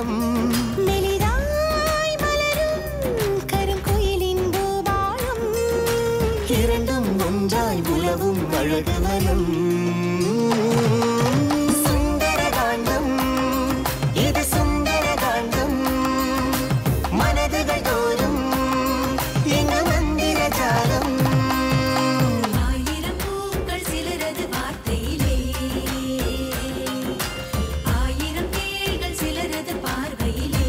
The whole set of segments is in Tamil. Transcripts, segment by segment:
காலம் மெலிதாய் மலரும் கருங்குயிலின் பூபாலம் இரண்டும் ஒன்றாய் உலவும் அழகு வனம் சுந்தரகாண்டம் இது சுந்தரகாண்டம் மனதுகள் தோறும் எங்க மந்திர ஜாலம் ஆயிரம் பூக்கள் சிலரது வார்த்தையிலே ஆயிரம் தேள்கள் சிலரது பார்வையிலே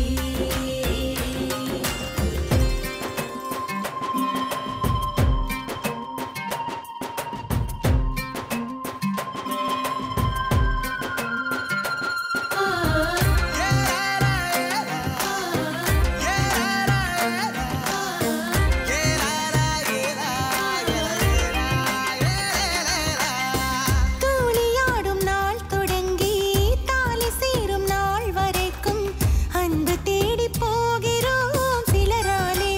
தூளியாடும் நாள் தொடங்கி தாலி சேரும் நாள் வரைக்கும் அன்பு தேடி போகிறோம் சிலராலே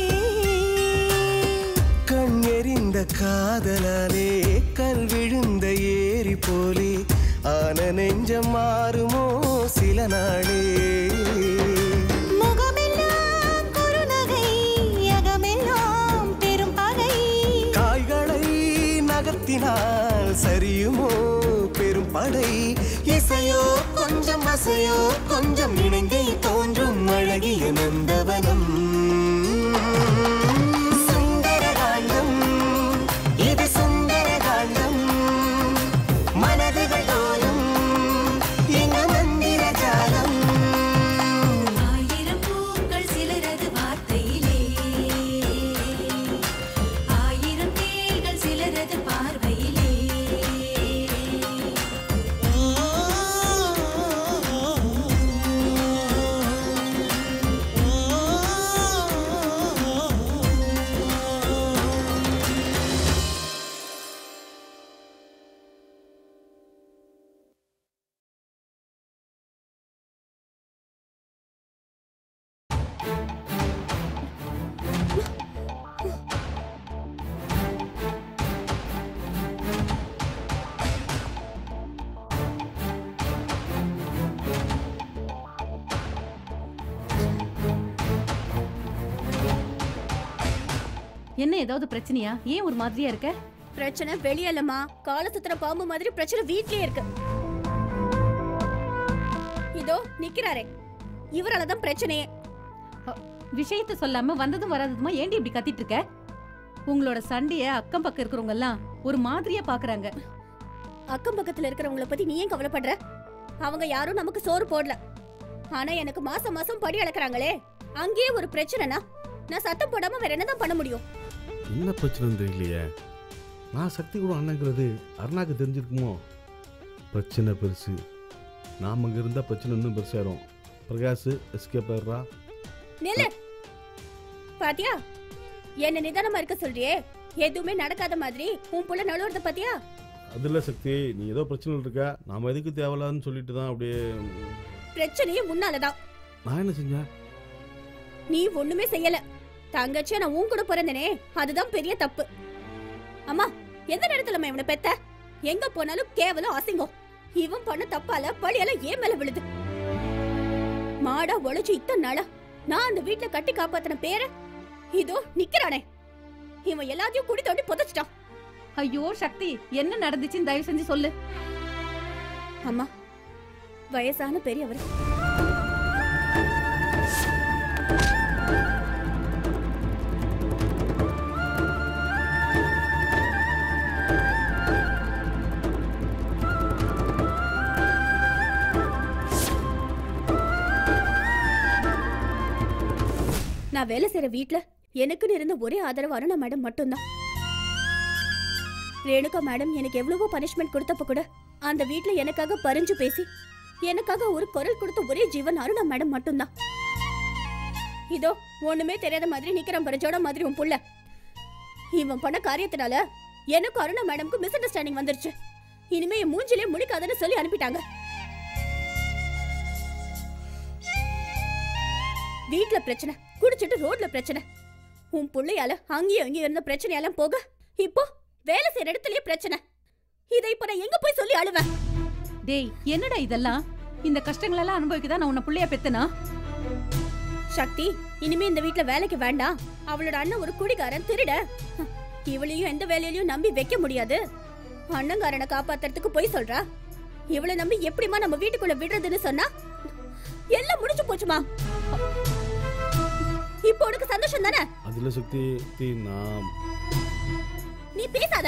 கண் எறிந்த காதலாலே கல் விழுந்த ஏரி போலே ஆன நெஞ்சம் மாறுமோ சில நாளே முகமெல்லாம் குறுநகை அகமெல்லாம் பெரும் பகை காய்களை நகர்த்தினால் சரியுமோ பெரும் படை இசையோ கொஞ்சம் அசையோ கொஞ்சம் இணைந்தே தோன்றும் அழகிய நந்தவனம் சுந்தரகாண்டம் இது சுந்தரகாண்டம் மனதுகள் தோறும் எங்க மந்திர ஜாலம் ஆயிரம் பூக்கள் சிலரது வார்த்தையிலே ஆயிரம் தேள்கள் சிலரது பார்வையிலே என்ன ஏதாவது பிரச்சனையா ஏன் ஒரு மாதிரியா இருக்க பிரச்சனை வெளியலமா கால சுத்துற பாம்பு மாதிரி பிரச்சனை வீட்லயே இருக்கு இதோ நிக்கிறாரே இவரால தான் பிரச்சனையே விஷயத்த சொல்லாம வந்ததும் வராததுமா ஏண்டி இப்படி கத்திட்டு இருக்க உங்களோட சண்டைய அக்கம் பக்கம் இருக்கிறவங்க எல்லாம் ஒரு மாதிரியா பாக்குறாங்க அக்கம் பக்கத்துல இருக்கிறவங்கள பத்தி நீ ஏன் கவலைப்படுற அவங்க யாரும் நமக்கு சோறு போடல ஆனா எனக்கு மாசம் மாசம் படி அளக்குறாங்களே அங்கேயே ஒரு பிரச்சனைனா நான் சத்தம் போடாம வேற என்னதான் பண்ண முடியும் என்ன பிரச்சனைன்னு தெரியலையே நான் சக்தி கூட அண்ணங்கிறது அருணாக்கு தெரிஞ்சிருக்குமோ பிரச்சனை பெருசு நாம் அங்கே இருந்தால் பிரச்சனை இன்னும் பெருசாயிரும் பிரகாஷ் எஸ்கேப் ஆயிடுறா நில்லு பாத்தியா என்ன நிதானமா இருக்க சொல்றியே எதுவுமே நடக்காத மாதிரி உன் புள்ள நழுவுறத பாத்தியா அதில் சக்தி நீ ஏதோ பிரச்சனை இருக்கா நாம் எதுக்கு தேவையில்லாதுன்னு சொல்லிட்டு தான் அப்படியே பிரச்சனையே முன்னாலதான் நான் என்ன செஞ்சேன் நீ ஒண்ணுமே செய்யல தங்கச்சியா நான் உன் கூட பிறந்தனே அதுதான் பெரிய தப்பு அம்மா எந்த நேரத்துல இவனை பெத்த எங்க போனாலும் கேவலம் அசிங்கம் இவன் பண்ண தப்பால பழியெல்லாம் ஏன் மேல விழுது மாடா உழைச்சு இத்தனை நாளா நான் அந்த வீட்ல கட்டி காப்பாத்தின பேர இதோ நிக்கிறானே இவன் எல்லாத்தையும் குடி தோண்டி புதைச்சிட்டான் ஐயோ சக்தி என்ன நடந்துச்சுன்னு தயவு செஞ்சு சொல்லு அம்மா வயசான பெரியவர் நான் வேலை செய்யற வீட்ல எனக்குன்னு இருந்த ஒரே ஆதரவு அருணா மேடம் மட்டும்தான் ரேணுகா மேடம் எனக்கு எவ்வளவோ பனிஷ்மெண்ட் கொடுத்தப்ப கூட அந்த வீட்ல எனக்காக பறிஞ்சு பேசி எனக்காக ஒரு குரல் கொடுத்த ஒரே ஜீவன் அருணா மேடம் மட்டும்தான் இதோ ஒண்ணுமே தெரியாத மாதிரி நிக்கிறான் பறிச்சோட மாதிரி உன் புள்ள இவன் பண்ண காரியத்தினால எனக்கு அருணா மேடம்க்கு மிஸ் அண்டர்ஸ்டாண்டிங் வந்துருச்சு இனிமே என் மூஞ்சிலே முழிக்காதன்னு சொல்லி அனுப்பிட்டாங்க வீட்ல பிரச்சனை குடிச்சிட்டு ரோட்ல பிரச்சனை உன் புள்ளையால அங்கேயும் அங்கேயும் இருந்த பிரச்சனையெல்லாம் போக இப்போ வேலை செய்யற இடத்துலயே பிரச்சனை இதை இப்ப நான் எங்க போய் சொல்லி அழுவேன் டேய் என்னடா இதெல்லாம் இந்த கஷ்டங்களெல்லாம் அனுபவிக்க தான் நான் உன்னை புள்ளைய பெத்தனா சக்தி இனிமே இந்த வீட்ல வேலைக்கு வேண்டாம் அவளோட அண்ணன் ஒரு குடிகாரன் திருட ஹம், இவளையும் எந்த வேலையிலயும் நம்பி வைக்க முடியாது அண்ணங்காரனை காப்பாத்துறதுக்கு போய் சொல்றா இவளை நம்பி எப்படிமா நம்ம வீட்டுக்குள்ள விடுறதுன்னு சொன்னா எல்லாம் முடிஞ்சு போச்சுமா இப்போ உனக்கு சந்தோஷம் தானே அதுல சக்தி சக்தி, நான் நீ பேசாத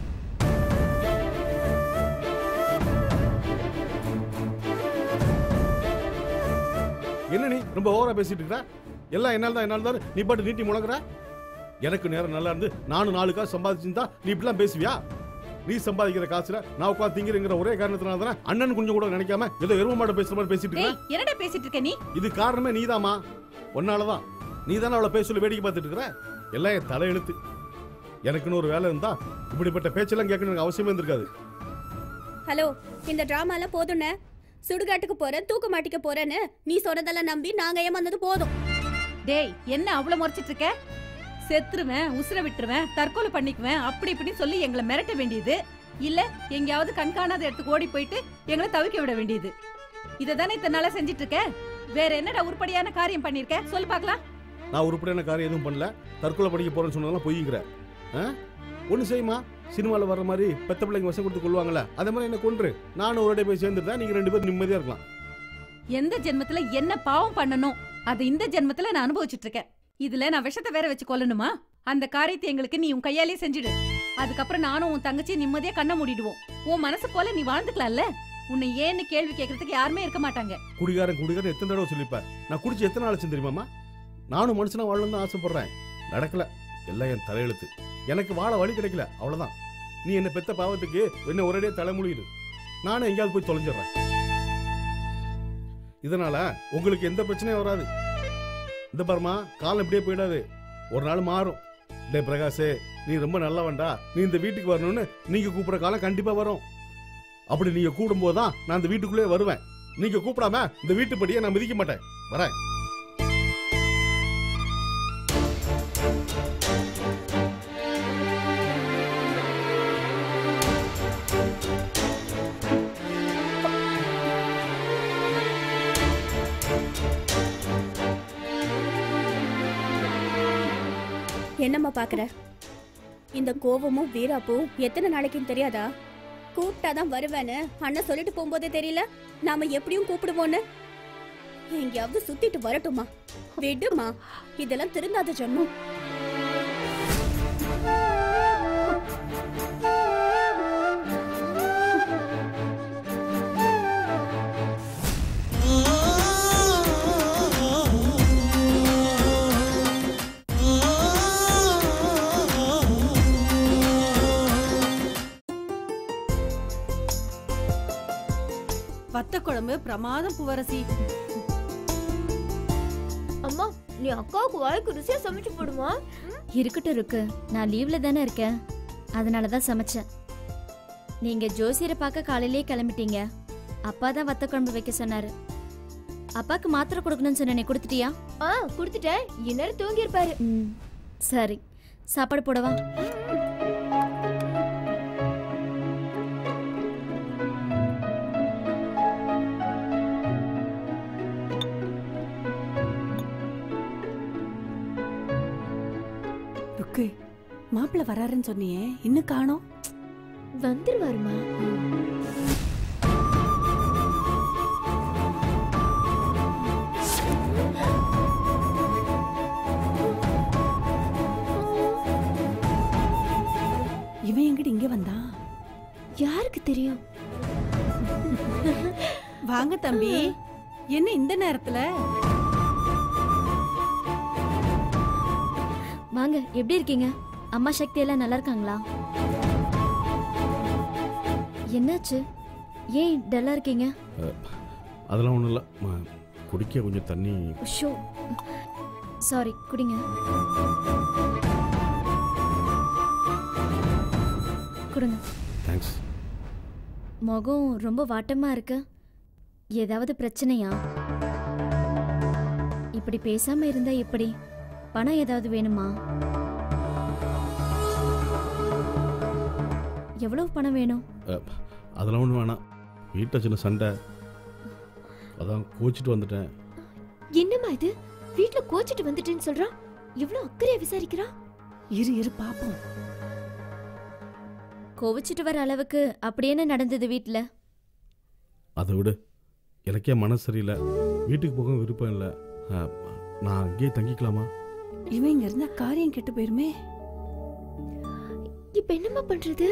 என்ன நீ ரொம்ப ஓவரா பேசிட்டு இருக்கிற எல்லாம் என்னால் தான் என்னால் தான் நீ பாட்டு நீட்டி முழங்குற எனக்கு நேரம் நல்லா இருந்து நானும் நாலு காசு சம்பாதிச்சிருந்தா நீ இப்படிலாம் பேசுவியா நீ சம்பாதிக்கிற காசுல நான் உட்காந்து திங்கிறங்கிற ஒரே காரணத்தினால தானே அண்ணன் கொஞ்சம் கூட நினைக்காம ஏதோ எரும மாட்ட பேசுற மாதிரி பேசிட்டு டேய் இருக்க என்னடா பேசிட்டு இருக்க நீ இது காரணமே நீதாம்மா உன்னாலதான் நீ தானே அவளை பேச சொல்லி வேடிக்கை பார்த்துட்டு இருக்கிற எல்லாம் என் தலையெழுத்து எனக்குன்னு ஒரு வேலை இருந்தா இப்படிப்பட்ட பேச்செல்லாம் கேட்கணும் எனக்கு அவசியமே இருந்திருக்காது ஹலோ இந்த டிராமால போதும்னே சுடுகாட்டுக்கு போறேன் தூக்க மாட்டிக்க போறேன்னு நீ சொன்னதெல்லாம் நம்பி நாங்க ஏமாந்தது போதும் டேய் என்ன அவ்வளவு முறைச்சிட்டு இருக்க செத்துருவேன் உசுர விட்டுருவேன் தற்கொலை பண்ணிக்குவேன் அப்படி இப்படின்னு சொல்லி எங்களை மிரட்ட வேண்டியது இல்ல எங்கேயாவது கண்காணாத இடத்துக்கு ஓடி போயிட்டு எங்களை தவிக்க விட வேண்டியது இதை தானே இத்தனை நாளா செஞ்சிட்டு இருக்க வேற என்னடா உருப்படியான காரியம் பண்ணிருக்க சொல்லு பார்க்கலாம் நான் உருப்படியான காரியம் எதுவும் பண்ணல தற்கொலை படிக்க போறேன்னு சொன்னதெல்லாம் பொய்ங்கிற ஒன்று செய்யுமா சினிமாவில் வர்ற மாதிரி பெத்த பிள்ளைங்க வசம் கொடுத்து கொள்வாங்கல்ல அதே மாதிரி என்ன கொன்று நானும் ஒரு போய் சேர்ந்துட்டா நீங்க ரெண்டு பேரும் நிம்மதியா இருக்கலாம் எந்த ஜென்மத்துல என்ன பாவம் பண்ணணும் அதை இந்த ஜென்மத்துல நான் அனுபவிச்சுட்டு இருக்கேன் இதுல நான் விஷத்தை வேற வச்சு கொல்லணுமா அந்த காரியத்தை எங்களுக்கு நீ உன் கையாலே செஞ்சிடு அதுக்கப்புறம் நானும் உன் தங்கச்சி நிம்மதியா கண்ண மூடிடுவோம் உன் மனசு போல நீ வாழ்ந்துக்கலாம்ல உன்னை ஏன்னு கேள்வி கேட்கறதுக்கு யாருமே இருக்க மாட்டாங்க குடிகாரன் குடிகாரன் எத்தனை தடவை சொல்லிப்பேன் நான் குடிச்சு எத்தனை நாள் ஆச்சுன்னு தெரியுமாமா நானும் மனுஷனா வாழணும்னு தான் ஆசைப்படுறேன் நடக்கல எல்லாம் என் தலையெழுத்து எனக்கு வாழ வழி கிடைக்கல அவ்வளவுதான் நீ என்ன பெத்த பாவத்துக்கு என்ன ஒரேடியே தலைமொழியிடு நானும் எங்கேயாவது போய் தொலைஞ்சிடுறேன் இதனால உங்களுக்கு எந்த பிரச்சனையும் வராது இந்த பாருமா காலம் இப்படியே போயிடாது ஒரு நாள் மாறும் டே பிரகாஷே நீ ரொம்ப நல்லவன்டா நீ இந்த வீட்டுக்கு வரணும்னு நீங்க கூப்பிடுற காலம் கண்டிப்பா வரும் அப்படி நீங்க கூப்பிடும்போது தான் நான் இந்த வீட்டுக்குள்ளே வருவேன் நீங்க கூப்பிடாம இந்த வீட்டுப்படியை நான் மிதிக்க மாட்டேன் வரேன் என்னம்மா பாக்குற இந்த கோவமும் வீராப்பும் எத்தனை நாளைக்குன்னு தெரியாதா கூப்பிட்டாதான் வருவேன்னு அண்ணன் சொல்லிட்டு போகும்போதே தெரியல நாம எப்படியும் கூப்பிடுவோன்னு எங்கேயாவது சுத்திட்டு வரட்டுமா விடுமா இதெல்லாம் திருந்தாத ஜென்மம் வத்த குழம்பு பிரமாதம் பூவரசி அம்மா நீ அக்காவுக்கு வாய்க்கு ருசியா சமைச்சு போடுமா இருக்கட்டும் இருக்கு நான் லீவ்ல தானே இருக்கேன் அதனால தான் சமைச்சேன் நீங்க ஜோசியரை பார்க்க காலையிலேயே கிளம்பிட்டீங்க அப்பா தான் வத்த குழம்பு வைக்க சொன்னாரு அப்பாக்கு மாத்திரை கொடுக்கணும்னு சொன்னேனே கொடுத்துட்டியா ஆ குடுத்துட்டேன் இந்நேரம் தூங்கி இருப்பாரு ம் சரி சாப்பாடு போடவா ருக்கு மாப்பிள்ள வராருன்னு சொன்னியே இன்னும் காணோம் வந்துருவாருமா இவன் எங்கிட்ட இங்க வந்தான் யாருக்கு தெரியும் வாங்க தம்பி என்ன இந்த நேரத்துல வாங்க எப்படி இருக்கீங்க அம்மா சக்தி எல்லாம் நல்லா இருக்காங்களா என்னாச்சு ஏன் டல்லா இருக்கீங்க அதெல்லாம் ஒன்றும் இல்லை குடிக்க கொஞ்சம் தண்ணி ஷோ சாரி குடிங்க கொடுங்க தேங்க்ஸ் முகம் ரொம்ப வாட்டமா இருக்கு ஏதாவது பிரச்சனையா இப்படி பேசாம இருந்தா எப்படி பணம் ஏதாவது வேணுமா எவ்வளவு பணம் வேணும் அதெல்லாம் ஒன்றும் வேணாம் வீட்டில் சின்ன சண்டை அதான் கோச்சிட்டு வந்துட்டேன் என்னம்மா இது வீட்ல கோச்சிட்டு வந்துட்டேன்னு சொல்றான் இவ்ளோ அக்கறையா விசாரிக்கிறான் இரு இரு பாப்போம் கோவிச்சிட்டு வர அளவுக்கு அப்படி என்ன நடந்தது வீட்ல அதை விடு எனக்கே மனசு சரியில்லை வீட்டுக்கு போக விருப்பம் இல்லை ஆ, நான் அங்கேயே தங்கிக்கலாமா இவன் இங்க இருந்தா காரியம் கெட்டு போயிருமே இப்ப என்னம்மா பண்றது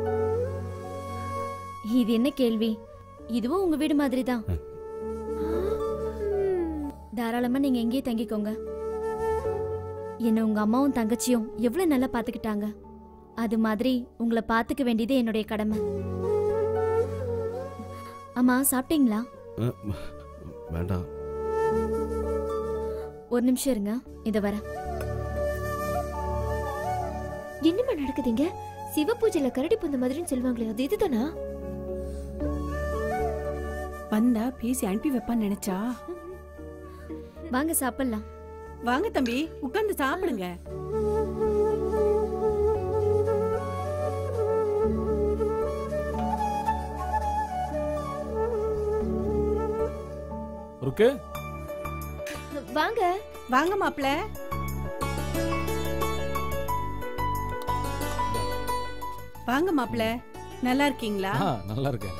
இது என்ன கேள்வி இதுவும் உங்க வீடு மாதிரி தான் தாராளமா நீங்க எங்கேயே தங்கிக்கோங்க என்ன உங்க அம்மாவும் தங்கச்சியும் எவ்வளவு நல்லா பாத்துக்கிட்டாங்க அது மாதிரி உங்களை பாத்துக்க வேண்டியது என்னுடைய கடமை அம்மா சாப்பிட்டீங்களா ஆ, வேண்டாம் ஒரு நிமிஷம் இருங்க இத வர என்னம்மா நடக்குதுங்க சிவ பூஜையில கரடி புந்த மாதிரின்னு சொல்லுவாங்களே அது இதுதானா வந்தா பேசி அனுப்பி வைப்பான்னு நினைச்சா வாங்க சாப்பிடலாம் வாங்க தம்பி உட்கார்ந்து சாப்பிடுங்க ருக்கு வாங்க வாங்க மாப்ள வாங்க மாப்ள நல்லா இருக்கீங்களா ஆ நல்லா இருக்கேன்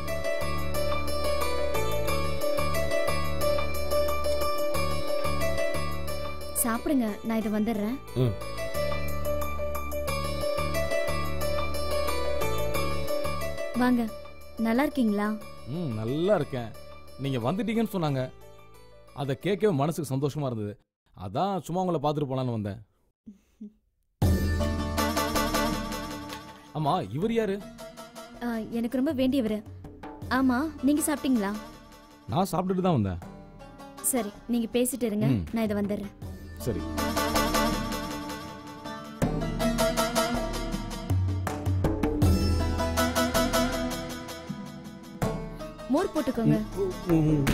சாப்பிடுங்க நான் இதை வந்துடுறேன் ம் வாங்க நல்லா இருக்கீங்களா ம் நல்லா இருக்கேன் நீங்க வந்துட்டீங்கன்னு சொன்னாங்க அதை கேட்கவே மனசுக்கு சந்தோஷமா இருந்தது அதான் சும்மா உங்களை பார்த்துட்டு போலான்னு வந்தேன் ஆமா இவர் யாரு ஆ, எனக்கு ரொம்ப வேண்டியவர் ஆமா நீங்க சாப்பிட்டீங்களா நான் சாப்பிட்டுட்டு தான் வந்தேன் சரி நீங்க பேசிட்டு இருங்க ம். நான் இதை வந்துடுறேன் சரி மோர் போட்டுக்கோங்க ம், ம்.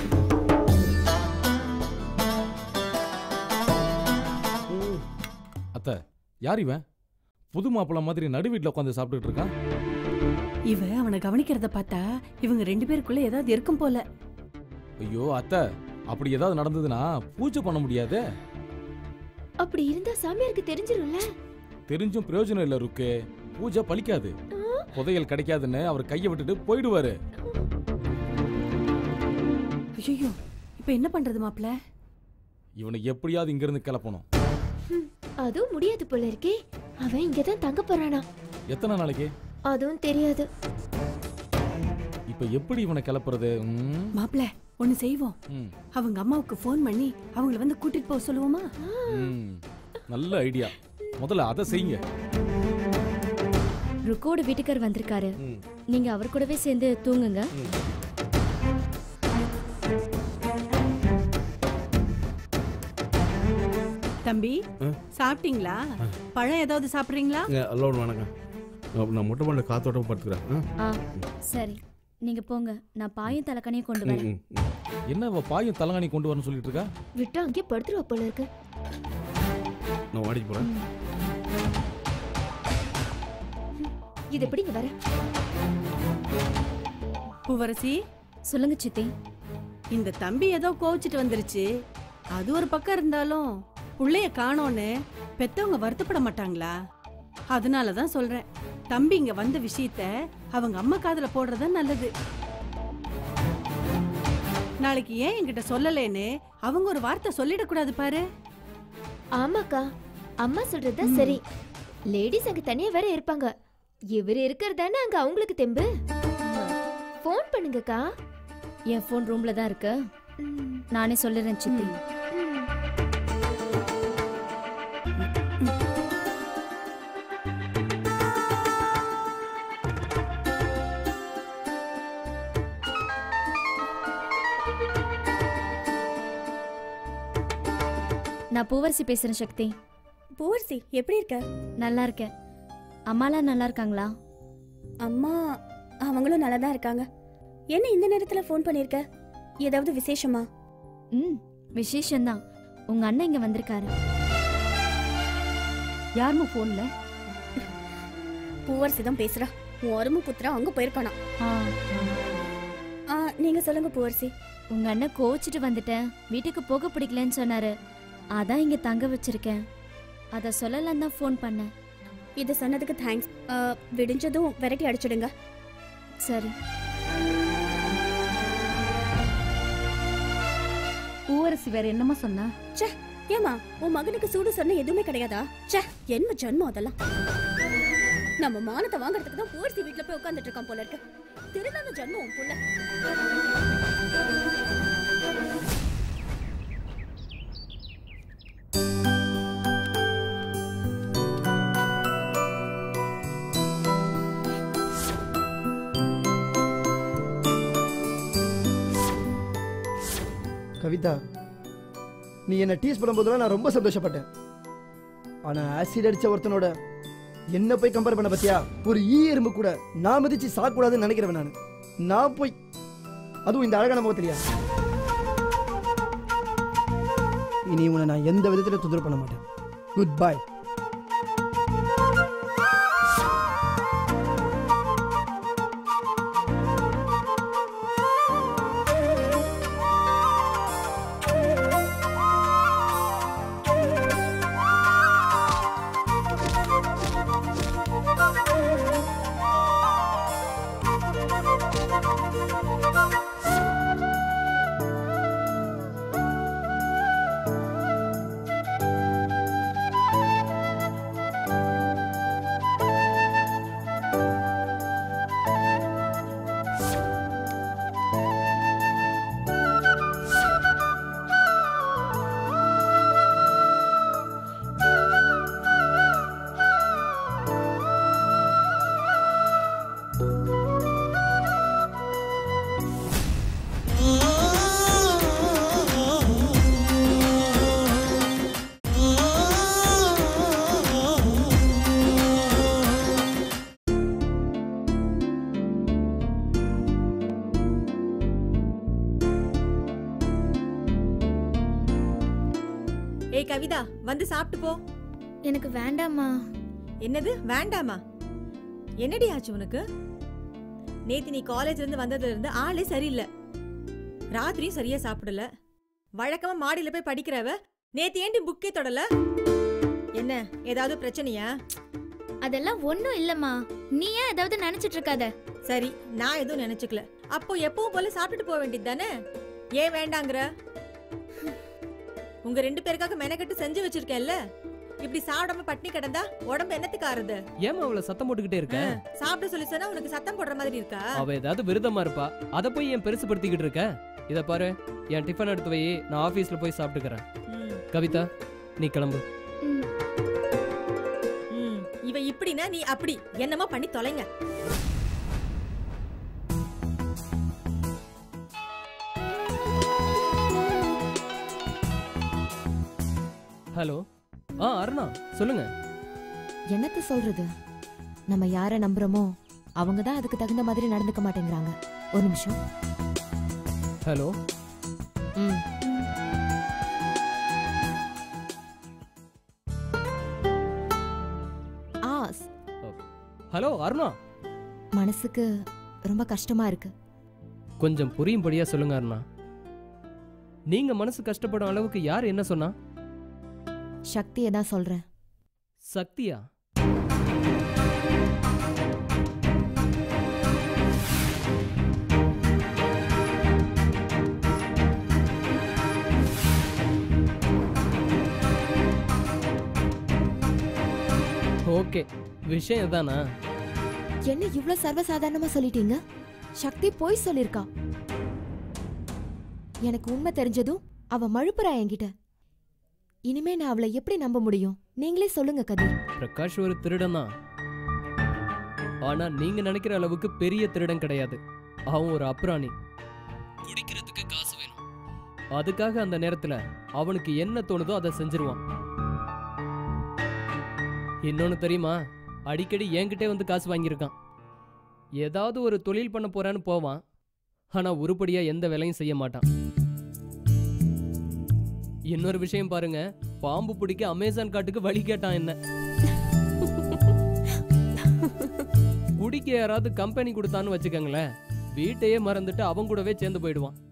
அத்தை யார் இவன் புது மாப்பிள்ளை மாதிரி நடு வீட்டில் உட்காந்து சாப்பிட்டுட்டு இருக்கான் இவ அவனை கவனிக்கிறத பார்த்தா இவங்க ரெண்டு பேருக்குள்ள ஏதாவது இருக்கும் போல ஐயோ அத்தை அப்படி ஏதாவது நடந்ததுன்னா பூஜை பண்ண முடியாதே அப்படி இருந்தா சாமியாருக்கு தெரிஞ்சிரும்ல தெரிஞ்சும் பிரயோஜனம் இல்லை ருக்கு பூஜை பலிக்காது புதையல் கிடைக்காதுன்னு அவர் கையை விட்டுட்டு போயிடுவாரு ஐயோ இப்ப என்ன பண்றது மாப்ள இவனை எப்படியாவது இங்கிருந்து கிளப்பணும் அதுவும் முடியாது போல இருக்கே அவன் இங்கதான் தங்க போறானா எத்தனை நாளைக்கு அதுவும் தெரியாது இப்ப எப்படி இவனை கிளப்புறது ம், மாப்ள ஒண்ணு செய்வோம் ம், அவங்க அம்மாவுக்கு ஃபோன் பண்ணி அவங்கள வந்து கூட்டிட்டு போக சொல்லுவோமா ம். நல்ல ஐடியா முதல்ல அதை செய்யுங்க ருக்கோட வீட்டுக்கார் வந்திருக்காரு ம். நீங்க அவர் கூடவே சேர்ந்து தூங்குங்க தம்பி ஆ? சாப்பிட்டீங்களா பழம் ஏதாவது சாப்பிடுறீங்களா இங்க அல்லோடு வணக்கம் அஹ், நான் மொட்டை மாடியில் காத்தோட்டம் படுத்துக்கிறேன் ஆ? ஆ சரி நீங்க போங்க நான் பாயும் தலைக்கணையும் கொண்டு ம், வரேன் ம், ம். என்ன அவ பாயும் தலகாணி கொண்டு வரணும்னு சொல்லிட்டு இருக்கா விட்டா அங்கேயே படுத்துருவா போல இருக்கு நான் வாடிக்கு போகிறேன் இது எப்படிங்க வர பூவரசி சொல்லுங்க சித்தி இந்த தம்பி ஏதோ கோவிச்சிட்டு வந்துருச்சு அது ஒரு பக்கம் இருந்தாலும் புள்ளைய காணோன்னு பெத்தவங்க வருத்தப்பட மாட்டாங்களா அதனால தான் சொல்றேன் தம்பி இங்க வந்த விஷயத்த அவங்க அம்மா காதுல போடுறது நல்லது நாளைக்கு ஏன் என்கிட்ட சொல்லலேன்னு அவங்க ஒரு வார்த்தை சொல்லிடக்கூடாது பாரு ஆமாக்கா அம்மா சொல்றது சரி லேடிஸ் அங்க தனியா வேற இருப்பாங்க இவர் இருக்கிறதானே அங்க அவங்களுக்கு தெம்பு ஃபோன் பண்ணுங்கக்கா என் ஃபோன் ரூம்ல தான் இருக்கு ம், நானே சொல்லிடுறேன் சித்தி ம். நான் பூவரசி பேசுறேன் சக்தி பூவரசி எப்படி இருக்க நல்லா இருக்கேன் அம்மாலாம் நல்லா இருக்காங்களா அம்மா அவங்களும் நல்லா தான் இருக்காங்க என்ன இந்த நேரத்துல ஃபோன் பண்ணிருக்க ஏதாவது விசேஷமா ம் விசேஷம்தான் உங்க அண்ணன் இங்க வந்திருக்காரு யாரும்மா போன்ல பூவரசி தான் பேசுறா உன் அருமை புத்திரா அங்க போயிருக்கானா ஆ, ஆ, நீங்க சொல்லுங்க பூவரசி உங்க அண்ணன் கோச்சிட்டு வந்துட்டேன் வீட்டுக்கு போக பிடிக்கலன்னு சொன்னாரு அதான் இங்க தங்க வச்சிருக்கேன் அத சொல்லலாம் தான் ஃபோன் பண்ணேன் இது சொன்னதுக்கு தேங்க்ஸ் விடிஞ்சதும் விரட்டி அடிச்சிடுங்க சரி பூவரசி வேற என்னமா சொன்னா ஏமா உன் மகனுக்கு சூடு சொன்ன எதுவுமே கிடையாதா ச்சே என்ன ஜன்மம் அதெல்லாம் நம்ம மானத்தை வாங்குறதுக்கு தான் பூர்த்தி வீட்ல போய் உட்கார்ந்துட்டு இருக்கான் போல இருக்கு திருநாத ஜன்மம் உன் புள்ள கவிதா நீ என்ன டீஸ் பண்ணும்போதெல்லாம் நான் ரொம்ப சந்தோஷப்பட்டேன் ஆனா ஆசிட் அடிச்ச ஒருத்தனோட என்ன போய் கம்பேர் பண்ண பத்தியா ஒரு ஈ எறும்பு கூட நான் மிதிச்சு சாக்கூடாதுன்னு நினைக்கிறவன் நான் நான் போய் அதுவும் இந்த அழகான முகத்திலையா இனி உன்னை நான் எந்த விதத்திலும் தொந்தரவு பண்ண மாட்டேன் குட் பை ஏய் கவிதா வந்து சாப்பிட்டு போ எனக்கு வேண்டாம்மா என்னது வேண்டாமா என்னடி ஆச்சு உனக்கு நேத்து நீ காலேஜ்ல இருந்து வந்ததுல இருந்து ஆளே சரியில்லை ராத்திரியும் சரியா சாப்பிடல வழக்கமா மாடியில போய் படிக்கிறவ நேத்து ஏண்டி புக்கே தொடல என்ன ஏதாவது பிரச்சனையா அதெல்லாம் ஒண்ணும் இல்லம்மா நீ ஏன் ஏதாவது நினைச்சிட்டு இருக்காத சரி நான் எதுவும் நினைச்சுக்கல அப்போ எப்பவும் போல சாப்பிட்டுட்டு போக வேண்டியது தானே ஏன் வேண்டாங்கிற உங்க ரெண்டு பேருக்காக மெனக்கட்டு செஞ்சு வச்சிருக்கேன்ல இப்படி சாப்பிடாம பட்னி கிடந்தா உடம்பு என்னத்துக்கு ஆறுது ஏமா அவளை சத்தம் போட்டுக்கிட்டே இருக்க சாப்பிட சொல்லி சொன்னா உனக்கு சத்தம் போடுற மாதிரி இருக்கா அவ ஏதாவது விருதமா இருப்பா அத போய் ஏன் பெருசுபடுத்திக்கிட்டு இருக்க இத பாரு என் டிஃபன் எடுத்து வை நான் ஆபீஸ்ல போய் சாப்பிட்டுக்கிறேன் ம், கவிதா நீ கிளம்பு ம். இவ இப்படின்னா நீ அப்படி என்னமோ பண்ணி தொலைங்க ஹலோ ஆ அருணா சொல்லுங்க என்னத்த சொல்றது நம்ம யாரை நம்புறோமோ அவங்க தான் அதுக்கு தகுந்த மாதிரி நடந்துக்க மாட்டேங்கிறாங்க ஒரு நிமிஷம் ஹலோ ம் ஆஸ் ஹலோ அருணா மனசுக்கு ரொம்ப கஷ்டமா இருக்கு கொஞ்சம் புரியும்படியா சொல்லுங்க அருணா நீங்க மனசு கஷ்டப்படும் அளவுக்கு யார் என்ன சொன்னா சக்தியை தான் சொல்றேன் சக்தியா ஓகே விஷயம் இதானா என்ன இவ்ளோ சர்வசாதாரணமா சொல்லிட்டீங்க சக்தி போய் சொல்லிருக்கா எனக்கு உண்மை தெரிஞ்சதும் அவ மழுப்புறா என்கிட்ட இனிமே நான் அவளை எப்படி நம்ப முடியும் நீங்களே சொல்லுங்க கதிர் பிரகாஷ் ஒரு திருடன் தான் ஆனா நீங்க நினைக்கிற அளவுக்கு பெரிய திருடன் கிடையாது அவன் ஒரு அப்ராணி குடிக்கிறதுக்கு காசு வேணும் அதுக்காக அந்த நேரத்துல அவனுக்கு என்ன தோணுதோ அதை செஞ்சிருவான் இன்னொன்னு தெரியுமா அடிக்கடி என்கிட்டே வந்து காசு வாங்கியிருக்கான் ஏதாவது ஒரு தொழில் பண்ண போறான்னு போவான் ஆனா உருப்படியா எந்த வேலையும் செய்ய மாட்டான் இன்னொரு விஷயம் பாருங்க பாம்பு பிடிக்க அமேசான் காட்டுக்கு வழி கேட்டான் என்ன குடிக்க யாராவது கம்பெனி கொடுத்தான்னு வச்சுக்கோங்களேன் வீட்டையே மறந்துட்டு அவன் கூடவே சேர்ந்து போயிடுவான்